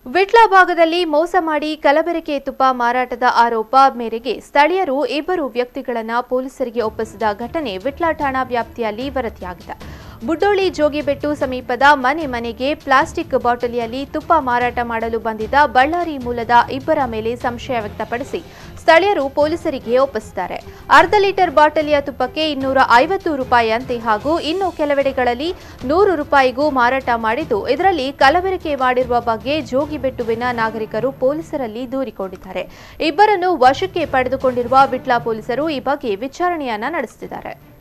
ವಿಟ್ಲ ಭಾಗದಲ್ಲಿ ಮೋಸ ಮಾಡಿ ಕಲಬೆರಕೆ ತುಪ್ಪ ಮಾರಾಟದ ಆರೋಪ ಮೇರೆಗೆ ಸ್ಥಳೀಯರು ಇಬ್ಬರು ವ್ಯಕ್ತಿಗಳನ್ನು ಪೊಲೀಸರಿಗೆ ಒಪ್ಪಿಸಿದ ಘಟನೆ ವಿಟ್ಲ ಠಾಣಾ ವ್ಯಾಪ್ತಿಯಲ್ಲಿ ವರದಿಯಾಗಿದೆ ಬುಡ್ಡೋಳಿ ಜೋಗಿಬೆಟ್ಟು ಸಮೀಪದ ಮನೆ ಮನೆಗೆ ಪ್ಲಾಸ್ಟಿಕ್ ಬಾಟಲಿಯಲ್ಲಿ ತುಪ್ಪ ಮಾರಾಟ ಮಾಡಲು ಬಂದಿದ್ದ ಬಳ್ಳಾರಿ ಮೂಲದ ಇಬ್ಬರ ಮೇಲೆ ಸಂಶಯ ವ್ಯಕ್ತಪಡಿಸಿ ಸ್ಥಳೀಯರು ಪೊಲೀಸರಿಗೆ ಒಪ್ಪಿಸಿದ್ದಾರೆ ಅರ್ಧ ಲೀಟರ್ ಬಾಟಲಿಯ ತುಪ್ಪಕ್ಕೆ ಇನ್ನೂರ ಐವತ್ತು ರೂಪಾಯಿ ಅಂತೆ ಹಾಗೂ ಇನ್ನು ಕೆಲವೆಡೆಗಳಲ್ಲಿ ನೂರು ರೂಪಾಯಿಗೂ ಮಾರಾಟ ಮಾಡಿದ್ದು ಇದರಲ್ಲಿ ಕಲಬೆರಕೆ ಮಾಡಿರುವ ಬಗ್ಗೆ ಜೋಗಿಬೆಟ್ಟುವಿನ ನಾಗರಿಕರು ಪೊಲೀಸರಲ್ಲಿ ದೂರಿಕೊಂಡಿದ್ದಾರೆ ಇಬ್ಬರನ್ನು ವಶಕ್ಕೆ ಪಡೆದುಕೊಂಡಿರುವ ವಿಟ್ಲ ಪೊಲೀಸರು ಈ ಬಗ್ಗೆ ವಿಚಾರಣೆಯನ್ನ ನಡೆಸುತ್ತಿದ್ದಾರೆ